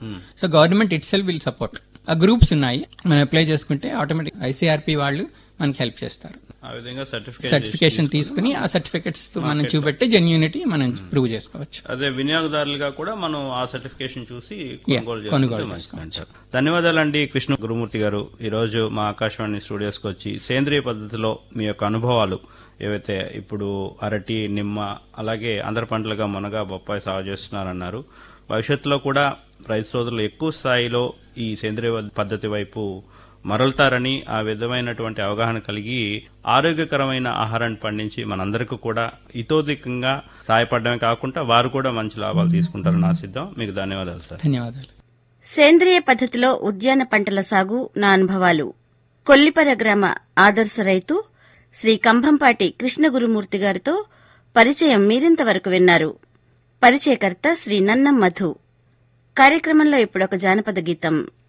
So government itself will support ఆ groups ఉన్నాయి మనం అప్లై చేసుకుంటే ఆటోమేటిక్ ఐసీఆర్పీ వాళ్ళు మనకి హెల్ప్ చేస్తారు ఆ విధంగా సర్టిఫికేట్ సర్టిఫికేషన్ తీసుకుని ఆ సర్టిఫికెట్స్ మనం చూపెట్టి జెన్యూనిటీ మనం ప్రూవ్ చేసుకోవచ్చు అదే వినియోగదారులుగా కూడా మనం ఆ సర్టిఫికేషన్ చూసి కొనుగోలు కొనుగోలు చేసుకోవచ్చు అంటారు. ధన్యవాదాలండి కృష్ణ గురుమూర్తి గారు ఈ రోజు మా ఆకాశవాణి స్టూడియోస్ కి వచ్చి సేంద్రియ పద్ధతిలో మీ యొక్క అనుభవాలు ఏవైతే ఇప్పుడు అరటి నిమ్మ అలాగే అందరి పంటలుగా మునగ బొప్పాయి సాగు చేస్తున్నారన్నారు భవిష్యత్తులో కూడా రైతు సోదరులు ఎక్కువ స్థాయిలో ఈ సేంద్రియ పద్ధతి వైపు మరలుతారని ఆ విధమైనటువంటి అవగాహన కలిగి ఆరోగ్యకరమైన ఆహారాన్ని పండించి మనందరికీ కూడా ఇతోధికంగా సహాయపడమే కాకుండా వారు కూడా మంచి లాభాలు తీసుకుంటారని ఆశిద్దాం మీకు ధన్యవాదాలు సార్ ధన్యవాదాలు సేంద్రియ పద్ధతిలో ఉద్యాన పంటల సాగు నా అనుభవాలు కొల్లిపర గ్రామ ఆదర్శ రైతు శ్రీ కంభంపాటి కృష్ణ గురుమూర్తి గారితో పరిచయం మీరింతవరకు విన్నారు పరిచయకర్త శ్రీ నన్నం మధు కార్యక్రమంలో ఇప్పుడొక జానపద గీతం